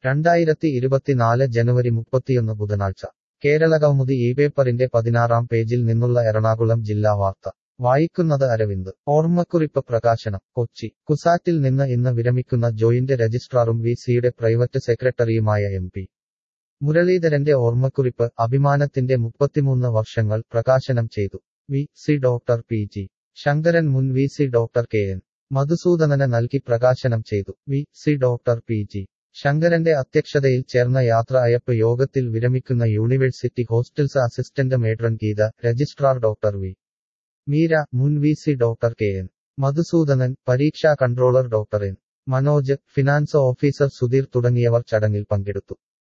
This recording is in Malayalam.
രണ്ടായിരത്തി ഇരുപത്തിനാല് ജനുവരി മുപ്പത്തിയൊന്ന് ബുധനാഴ്ച കേരളകൗമുദി ഈ പേപ്പറിന്റെ പതിനാറാം പേജിൽ നിന്നുള്ള എറണാകുളം ജില്ലാ വാർത്ത വായിക്കുന്നത് അരവിന്ദ് ഓർമ്മക്കുറിപ്പ് പ്രകാശനം കൊച്ചി കുസാറ്റിൽ നിന്ന് ഇന്ന് വിരമിക്കുന്ന ജോയിന്റ് രജിസ്ട്രാറും വി സിയുടെ പ്രൈവറ്റ് സെക്രട്ടറിയുമായ എം പി മുരളീധരന്റെ ഓർമ്മക്കുറിപ്പ് അഭിമാനത്തിന്റെ മുപ്പത്തിമൂന്ന് വർഷങ്ങൾ പ്രകാശനം ചെയ്തു V C doctor P G Sankaran മുൻ V C doctor K N മധുസൂദനന് നൽകി പ്രകാശനം ചെയ്തു V C doctor P G ശങ്കരന്റെ അധ്യക്ഷതയിൽ ചേർന്ന യാത്ര അയപ്പ് യോഗത്തിൽ വിരമിക്കുന്ന university hostels assistant matron Geetha registrar doctor V Meera മുൻ V C doctor K N Madhusoodanan പരീക്ഷാ controller doctor N Manoj finance officer Sudheer തുടങ്ങിയവർ ചടങ്ങിൽ പങ്കെടുത്തു